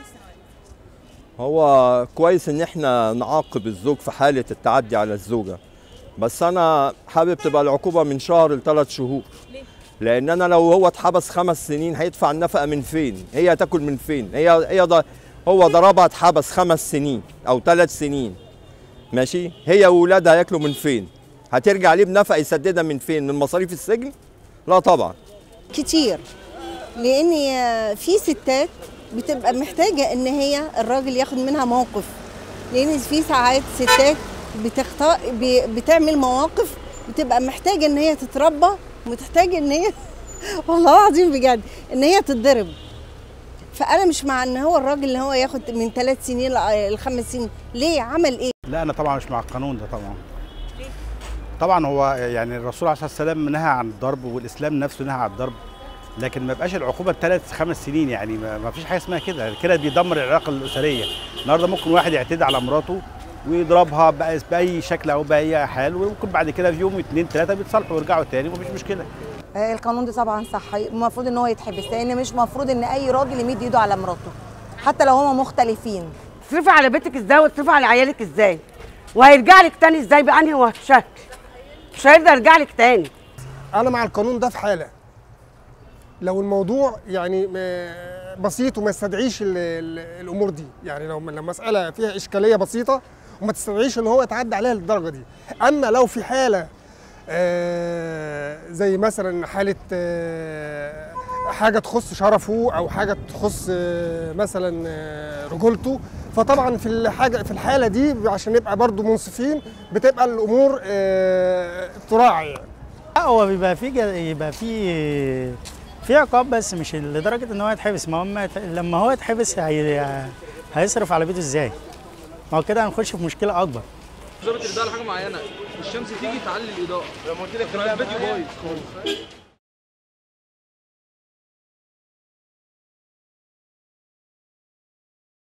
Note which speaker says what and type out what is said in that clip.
Speaker 1: سنوات
Speaker 2: هو كويس ان احنا نعاقب الزوج في حاله التعدي على الزوجه بس انا حابب تبقى العقوبه من شهر لثلاث شهور
Speaker 1: ليه؟
Speaker 2: لان انا لو هو اتحبس خمس سنين هيدفع النفقه من فين هي هتاكل من فين هي هي ض- هو ضربها اتحبس خمس سنين او ثلاث سنين ماشي هي واولادها هياكلوا من فين هترجع ليه بنفقه يسددها من فين من مصاريف السجن لا طبعا
Speaker 3: كتير لان في ستات بتبقى محتاجه ان هي الراجل ياخد منها موقف لان في ساعات ستات بتخطأ ب- بتعمل مواقف بتبقى محتاجه ان هي تتربى ومحتاجه ان هي والله العظيم بجد ان هي تتضرب فانا مش مع ان هو الراجل اللي هو ياخد من ثلاث سنين ل- لخمس سنين ليه عمل ايه
Speaker 4: لا انا طبعا مش مع القانون ده طبعا طبعا هو يعني الرسول عليه الصلاه والسلام نهى عن الضرب والاسلام نفسه نهى عن الضرب لكن ما يبقاش العقوبه ثلاث خمس سنين يعني ما ما فيش حاجه اسمها كده كده بيدمر العلاقه الاسريه النهارده ممكن واحد يعتدي على مراته ويضربها بأي- باي شكل او باي حال وممكن بعد كده في يوم اثنين ثلاثه بيتصالحوا ويرجعوا تاني ومفيش مشكله
Speaker 5: آه، القانون ده طبعا صح المفروض ان هو يتحبس لان مش مفروض ان اي راجل يمد ايده على مراته حتى لو هما مختلفين
Speaker 6: تصرفي على بيتك ازاي وتصرفي على عيالك ازاي وهيرجع لك تاني ازاي بانهي شكل مش هيرضى يرجع لك تاني
Speaker 7: انا مع القانون ده في حاله لو الموضوع يعني م- بسيط وما يستدعيش ال- ال- الامور دي يعني لو لو مساله فيها اشكاليه بسيطه وما تستدعيش ان هو يتعدى عليها للدرجه دي اما لو في حاله آه، زي مثلا حاله آه، حاجه تخص شرفه او حاجه تخص آه، مثلا آه، رجولته فطبعا في الحاجه في الحاله دي عشان نبقى برضو منصفين بتبقى الامور آه، تراعي يعني.
Speaker 8: لا هو بيبقى في جا- يبقى في في عقاب بس مش لدرجه ان هو يتحبس ما هو ما يت- لما هو يتحبس هي هيصرف على بيته ازاي؟ ما هو كده هنخش في مشكله اكبر
Speaker 9: ظابط الاضاءه لحاجه معينه الشمس تيجي تعلي الاضاءه لما قلت لك البيت بايظ خالص